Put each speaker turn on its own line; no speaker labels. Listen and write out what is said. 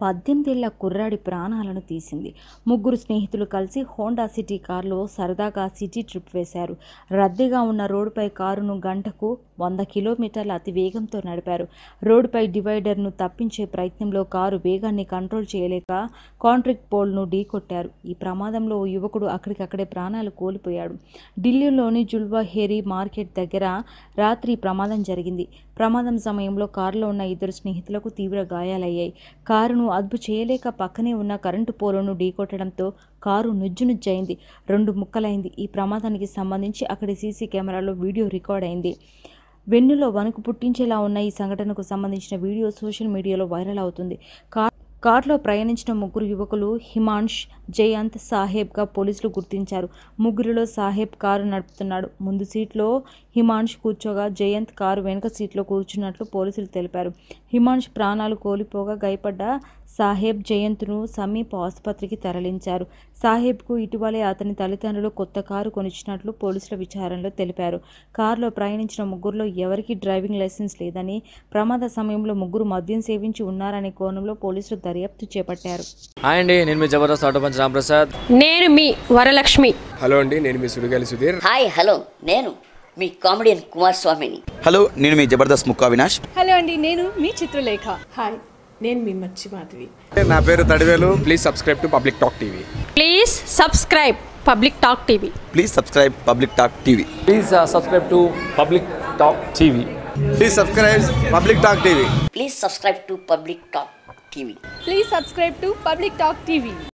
పద్దెనిమిదేళ్ల కుర్రాడి ప్రాణాలను తీసింది ముగ్గురు స్నేహితులు కలిసి హోండా సిటీ కారులో సరదాగా సిటీ ట్రిప్ వేశారు రద్దీగా ఉన్న రోడ్డుపై కారును గంటకు వంద కిలోమీటర్ల అతి వేగంతో నడిపారు రోడ్డుపై డివైడర్ను తప్పించే ప్రయత్నంలో కారు వేగాన్ని కంట్రోల్ చేయలేక కాంట్రిక్ పోల్ను ఢీకొట్టారు ఈ ప్రమాదంలో ఓ యువకుడు అక్కడికక్కడే ప్రాణాలు కోల్పోయాడు ఢిల్లీలోని జుల్వా హేరీ మార్కెట్ దగ్గర రాత్రి ప్రమాదం జరిగింది ప్రమాదం సమయంలో కారులో ఉన్న ఇద్దరు స్నేహితులకు తీవ్ర గాయాలయ్యాయి కారును అదుపు చేయలేక పక్కనే ఉన్న కరెంటు పోలును ఢీకొట్టడంతో కారు నుజ్జునుజ్జయింది రెండు ముక్కలైంది ఈ ప్రమాదానికి సంబంధించి అక్కడి సీసీ కెమెరాలో వీడియో రికార్డ్ అయింది వెన్నులో వణుకు పుట్టించేలా ఉన్న ఈ సంఘటనకు సంబంధించిన వీడియో సోషల్ మీడియాలో వైరల్ అవుతుంది కార్ కార్లో ప్రయాణించిన ముగ్గురు యువకులు హిమాంష్ జయంత్ సాహెబ్గా పోలీసులు గుర్తించారు ముగ్గురిలో సాహెబ్ కారు నడుపుతున్నాడు ముందు సీట్లో హిమాంష్ కూర్చోగా జయంత్ కారు వెనుక సీట్లో కూర్చున్నట్లు పోలీసులు తెలిపారు హిమాంష్ ప్రాణాలు కోల్పోగా గాయపడ్డ సాహెబ్ జయంత్ను సమీప ఆసుపత్రికి తరలించారు సాహెబ్కు ఇటీవలే అతని తల్లిదండ్రులు కొత్త కారు కొనిచ్చినట్లు పోలీసుల విచారణలో తెలిపారు కారులో ప్రయాణించిన ముగ్గురులో ఎవరికీ డ్రైవింగ్ లైసెన్స్ లేదని ప్రమాద సమయంలో ముగ్గురు మద్యం సేవించి ఉన్నారనే కోణంలో పోలీసులు దర్యాప్తు చేపట్టారు
హాయ్ అండి నేను మీ జబర్దస్త్ ఆటో పంచ్ రాంప్రసాద్
నేను మీ వరలక్ష్మి
హలో అండి నేను మీ సుడిగాలి సుధీర్
హాయ్ హలో నేను మీ కామెడియన్ కుమార్ స్వామిని
హలో నేను మీ జబర్దస్త్ ముక్కా వినాష్
హలో అండి నేను మీ చిత్రలేఖ హాయ్ నేను మీ మచ్చి మాధవి
నా పేరు Tadivelu please subscribe to Public Talk TV
please subscribe Public Talk TV
please subscribe Public Talk TV
please subscribe to Public Talk TV
please subscribe Public Talk TV
please subscribe to Public Talk TV
please subscribe to Public Talk TV